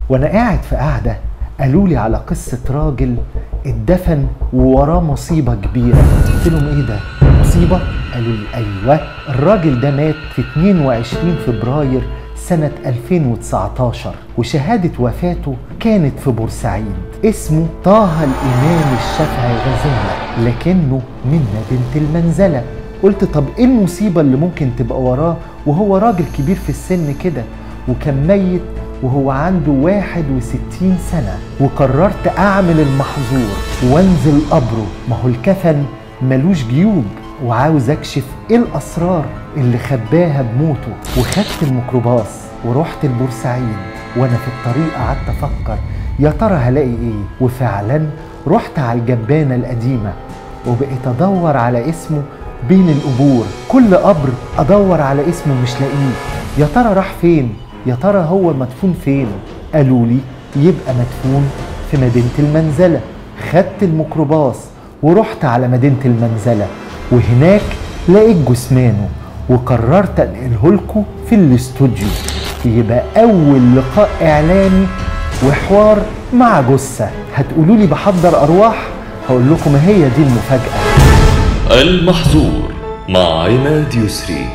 وانا قاعد في قعده قالوا لي على قصه راجل اتدفن ووراه مصيبه كبيره قلت لهم ايه ده مصيبه قالوا لي ايوه الراجل ده مات في 22 فبراير سنة 2019 وشهادة وفاته كانت في بورسعيد اسمه طه الإمام الشافعي غزالة لكنه من مدينة المنزلة قلت طب ايه المصيبة اللي ممكن تبقى وراه وهو راجل كبير في السن كده وكان ميت وهو عنده 61 سنة وقررت أعمل المحظور وانزل قبره ما هو الكفن ملوش جيوب وعاوز اكشف ايه الاسرار اللي خباها بموته وخدت الميكروباص ورحت البورسعيد وانا في الطريق قعدت افكر يا ترى هلاقي ايه وفعلا رحت على الجبانه القديمه وبقيت ادور على اسمه بين القبور كل قبر ادور على اسمه مش لاقيه يا ترى راح فين يا ترى هو مدفون فين قالوا لي يبقى مدفون في مدينه المنزله خدت الميكروباص ورحت على مدينه المنزله وهناك لقيت جثمانه وقررت انقله لكم في الاستوديو يبقى اول لقاء اعلامي وحوار مع جثه هتقولوا لي بحضر ارواح هقول لكم ما هي دي المفاجاه المحظور مع عماد يسري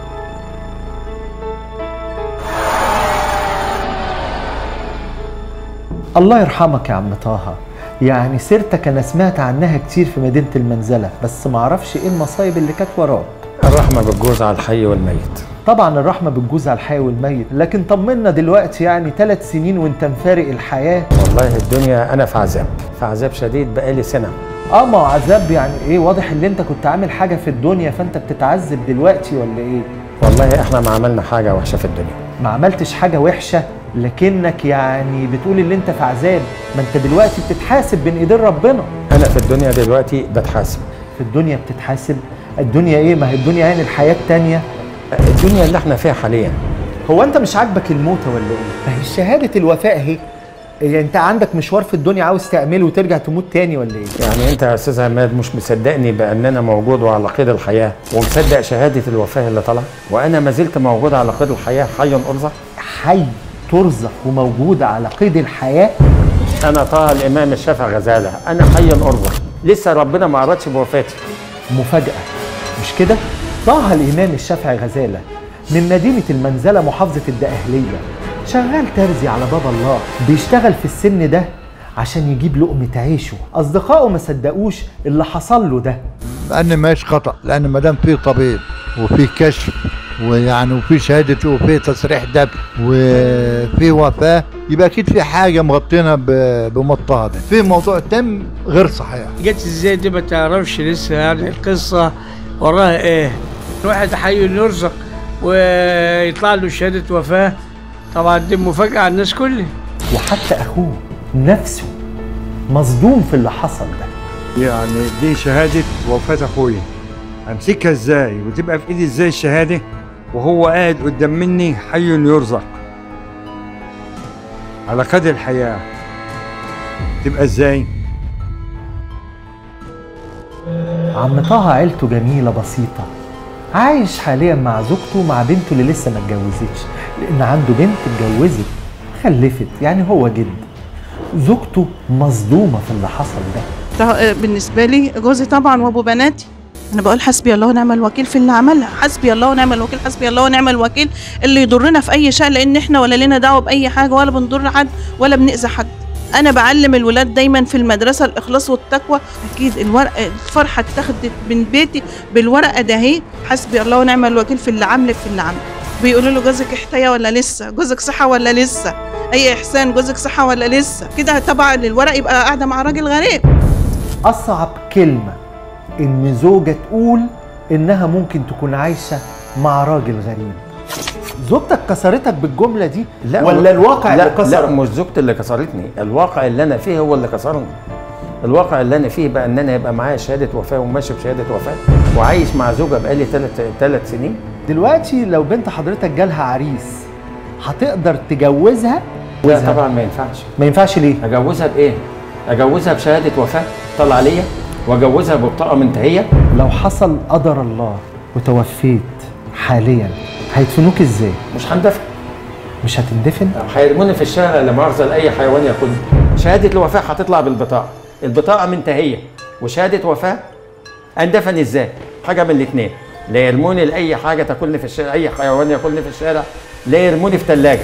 الله يرحمك يا عم طه يعني سيرتك انا سمعت عنها كتير في مدينه المنزله بس معرفش ايه المصايب اللي كانت وراك الرحمة بتجوز على الحي والميت طبعا الرحمه بتجوز على الحي والميت لكن طمنا دلوقتي يعني ثلاث سنين وانت مفارق الحياه والله الدنيا أنا في عذاب في عذاب شديد بقالي سنة اه ما هو عذاب يعني ايه واضح ان انت كنت عامل حاجه في الدنيا فانت بتتعذب دلوقتي ولا ايه والله احنا ما عملنا حاجة وحشة في الدنيا ما عملتش حاجه وحشه لكنك يعني بتقول ان انت في عذاب ما انت دلوقتي بتتحاسب بين ايدين ربنا أنا في الدنيا دلوقتي بتحاسب في الدنيا بتتحاسب الدنيا ايه ما هي الدنيا يعني الحياه التانيه الدنيا اللي احنا فيها حاليا هو انت مش عاجبك الموتة ولا ايه؟ ما هي شهادة الوفاء اهي يعني انت عندك مشوار في الدنيا عاوز تعمله وترجع تموت تاني ولا ايه؟ يعني انت يا استاذ عماد مش مصدقني بان انا موجود وعلى قيد الحياه ومصدق شهاده الوفاه اللي طالعه وانا ما زلت موجود على قيد الحياه حي ارزق حي ترزق وموجود على قيد الحياة انا طه الامام الشافعي غزاله انا حي ارزق لسه ربنا ما اردش بوفاتي مفاجأة مش كده؟ طه الإمام الشافعي غزالة من مدينة المنزلة محافظة الدقهلية شغال ترزي على باب الله بيشتغل في السن ده عشان يجيب لقمة عيشه أصدقائه ما صدقوش اللي حصل له ده لان ماش خطا لان ما دام في طبيب وفي كشف ويعني وفي شهاده وفي تصريح دم وفي وفاه يبقى اكيد في حاجه مغطينا ب- بمطها ده في موضوع تم غير صحيح جت ازاي دي ما تعرفش لسه يعني القصه وراها ايه واحد حي يرزق ويطلع له شهاده وفاه طبعا دي مفاجاه على الناس كلها وحتى أخوه نفسه مصدوم في اللي حصل ده يعني دي شهادة وفاة أخويا أمسكها إزاي وتبقى في إيدي إزاي الشهادة وهو قاعد قدام مني حي يرزق على قدر الحياة تبقى إزاي عم طه عيلته جميلة بسيطة عايش حاليا مع زوجته ومع بنته اللي لسه ما اتجوزتش لأن عنده بنت اتجوزت خلفت يعني هو جد زوجته مصدومة في اللي حصل ده ده بالنسبه لي جوزي طبعا وابو بناتي انا بقول حسبي الله ونعم الوكيل في اللي عملها حسبي الله ونعم الوكيل حسبي الله ونعم الوكيل اللي يضرنا في اي شيء لان احنا ولا لنا دعوه باي حاجه ولا بنضر حد ولا بنأذي حد انا بعلم الولاد دايما في المدرسه الاخلاص والتقوى اكيد الورقه الفرحه اتاخدت من بيتي بالورقه ده اهي حسبي الله ونعم الوكيل في اللي عاملك في اللي عاملك بيقولوا له جوزك احتيا ولا لسه جوزك صحه ولا لسه اي احسان جوزك صحه ولا لسه كده طبعا الورق يبقى قاعده مع راجل غريب أصعب كلمة إن زوجة تقول إنها ممكن تكون عايشة مع راجل غريب زوجتك كسرتك بالجملة دي ولا الواقع لا اللي كسرك لا مش زوجتي اللي كسرتني الواقع اللي انا فيه هو اللي كسرني الواقع اللي انا فيه بقى ان انا يبقى معايا شهاده وفاه وماشي بشهاده وفاه وعايش مع زوجه بقالي ثلاث ثلاث سنين دلوقتي لو بنت حضرتك جالها عريس هتقدر تجوزها لا طبعا ما ينفعش ما ينفعش ليه اجوزها بايه؟ اجوزها بشهاده وفاه طلع ليا واجوزها ببطاقه منتهيه لو حصل قدر الله وتوفيت حاليا هيدفنوك ازاي مش هندفع مش هتندفن هيرموني في الشارع لا مؤاخذه لاي حيوان ياكلني شهاده الوفاه هتطلع بالبطاقه البطاقه منتهيه وشهاده وفاه اندفن ازاي حاجه من الاثنين لا يرموني لاي حاجه تاكلني في الشارع اي حيوان ياكلني في الشارع لا يرموني في ثلاجه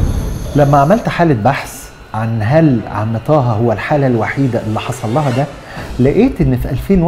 لما عملت حالة بحث عن هل عم طه هو الحالة الوحيدة اللي حصل لها ده لقيت ان في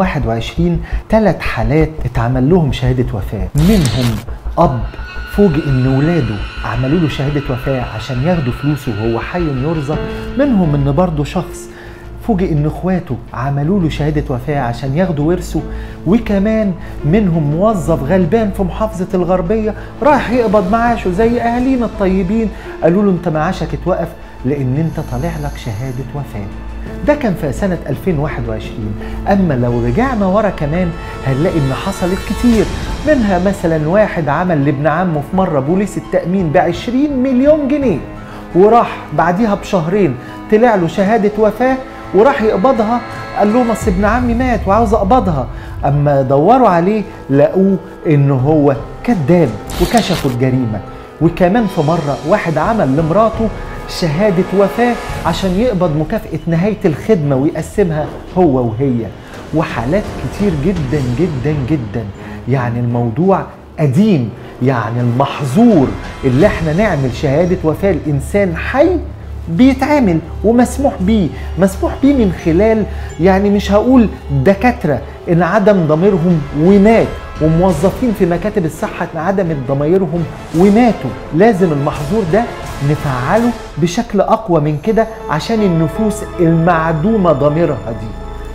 2021 ثلاث حالات اتعمل لهم شهادة وفاة منهم اب فوجئ ان ولاده عملوا له شهادة وفاة عشان ياخدوا فلوسه وهو حي يرزق منهم ان برضه شخص فوجئ ان اخواته عملوا له شهاده وفاه عشان ياخدوا ورثه وكمان منهم موظف غلبان في محافظه الغربيه راح يقبض معاشه زي اهالينا الطيبين قالوا له انت معاشك اتوقف لان انت طالع لك شهاده وفاه ده كان في سنة 2021 أما لو رجعنا ورا كمان هنلاقي إن حصلت كتير منها مثلا واحد عمل لابن عمه في مرة بوليس التأمين ب 20 مليون جنيه وراح بعديها بشهرين طلع له شهادة وفاة وراح يقبضها قال لهم اصل ابن عمي مات وعاوز اقبضها اما دوروا عليه لقوه ان هو كذاب وكشفوا الجريمه وكمان في مره واحد عمل لمراته شهاده وفاه عشان يقبض مكافاه نهايه الخدمه ويقسمها هو وهي وحالات كتير جدا جدا جدا يعني الموضوع قديم يعني المحظور اللي احنا نعمل شهاده وفاه الانسان حي بيتعمل ومسموح بيه مسموح بيه من خلال يعني مش هقول دكاترة ان عدم ضميرهم ومات وموظفين في مكاتب الصحة ان عدم ضميرهم وماتوا لازم المحظور ده نفعله بشكل اقوى من كده عشان النفوس المعدومة ضميرها دي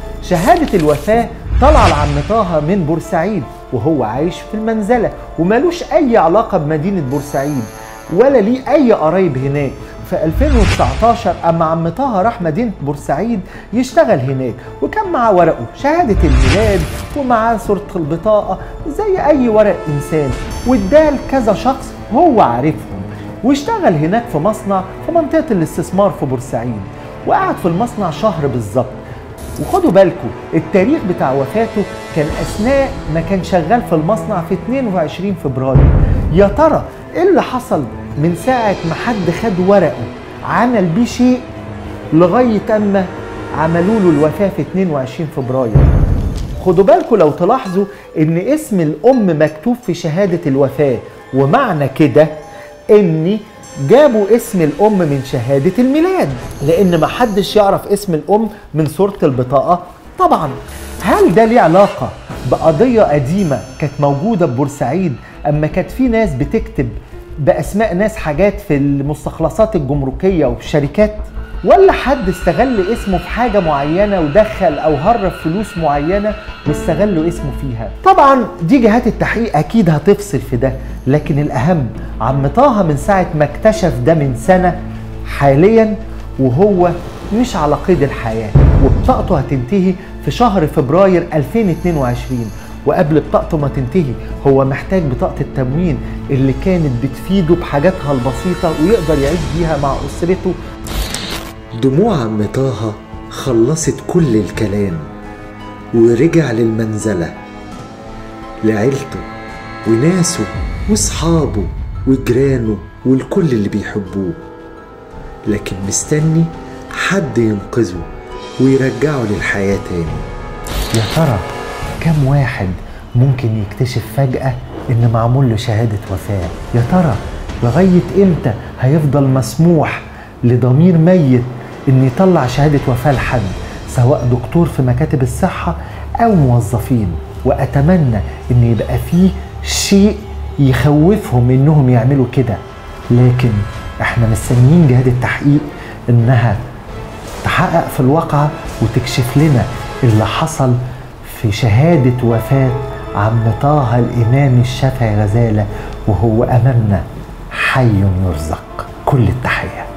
شهادة الوفاة طلع لعم طه من بورسعيد وهو عايش في المنزلة ومالوش أي علاقة بمدينة بورسعيد ولا ليه أي قرايب هناك في 2019 اما عم طه راح مدينه بورسعيد يشتغل هناك وكان معاه ورقه شهاده الميلاد ومعاه صوره البطاقه زي اي ورق انسان واداه لكذا شخص هو عارفهم واشتغل هناك في مصنع في منطقه الاستثمار في بورسعيد وقعد في المصنع شهر بالظبط وخدوا بالكم التاريخ بتاع وفاته كان اثناء ما كان شغال في المصنع في 22 فبراير يا ترى ايه اللي حصل من ساعة ما حد خد ورقه عمل بيه شيء لغاية أما عملوا له الوفاة في 22 فبراير خدوا بالكم لو تلاحظوا ان اسم الام مكتوب في شهادة الوفاة ومعنى كده ان جابوا اسم الام من شهادة الميلاد لان ما حدش يعرف اسم الام من صورة البطاقة طبعا هل ده ليه علاقة بقضية قديمة كانت موجودة ببورسعيد اما كانت في ناس بتكتب باسماء ناس حاجات في المستخلصات الجمركيه والشركات ولا حد استغل اسمه في حاجة معينة ودخل أو هرب فلوس معينة واستغلوا اسمه فيها طبعا دي جهات التحقيق أكيد هتفصل في ده لكن الأهم عم طه من ساعة ما اكتشف ده من سنة حاليا وهو مش على قيد الحياة وبطاقته هتنتهي في شهر فبراير 2022 وقبل بطاقته ما تنتهي هو محتاج بطاقة التموين اللي كانت بتفيده بحاجاتها البسيطة ويقدر يعيش بيها مع أسرته دموع عم طه خلصت كل الكلام ورجع للمنزلة لعيلته وناسه وصحابه وجيرانه والكل اللي بيحبوه لكن مستني حد ينقذه ويرجعه للحياة تاني يا ترى كم واحد ممكن يكتشف فجأة إن معمول له شهادة وفاة يا ترى لغاية إمتى هيفضل مسموح لضمير ميت إن يطلع شهادة وفاة لحد سواء دكتور في مكاتب الصحة أو موظفين وأتمنى إن يبقى فيه شيء يخوفهم إنهم يعملوا كده لكن إحنا مستنيين جهات التحقيق إنها تحقق في الواقعة وتكشف لنا اللي حصل في شهادة وفاة عم طه الإمام الشافعي غزالة وهو أمامنا حي يرزق كل التحية